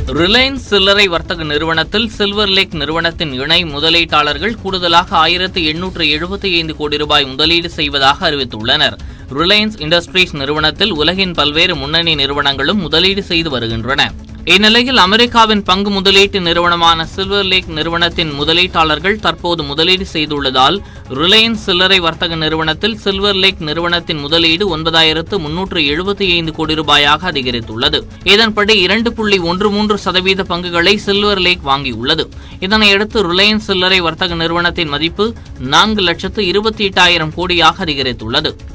Reliance சில்லறை வர்த்தக நிறுவனத்தில் சில்வர் லேக் நிறுவனத்தின் இணை முதலீட்டாளர்கள் கூடுதலாக ஆயிரத்து எண்ணூற்று எழுபத்தி ஐந்து கோடி ரூபாய் முதலீடு செய்வதாக அறிவித்துள்ளனர் ரிலையன்ஸ் இண்டஸ்ட்ரீஸ் நிறுவனத்தில் உலகின் பல்வேறு முன்னணி நிறுவனங்களும் முதலீடு செய்து வருகின்றன இந்நிலையில் அமெரிக்காவின் பங்கு முதலீட்டு நிறுவனமான சில்வர் லேக் நிறுவனத்தின் முதலீட்டாளர்கள் தற்போது முதலீடு செய்துள்ளதால் ரிலையன்ஸ் சில்லறை வர்த்தக நிறுவனத்தில் சில்வர் லேக் நிறுவனத்தின் முதலீடு ஒன்பதாயிரத்து முன்னூற்று எழுபத்தி ஐந்து கோடி ரூபாயாக அதிகரித்துள்ளது இதன்படி இரண்டு புள்ளி ஒன்று மூன்று சதவீத பங்குகளை சில்வர் லேக் வாங்கியுள்ளது இதனையடுத்து ரிலையன்ஸ் சில்லறை வர்த்தக நிறுவனத்தின் மதிப்பு நான்கு லட்சத்து இருபத்தி எட்டாயிரம் கோடியாக அதிகரித்துள்ளது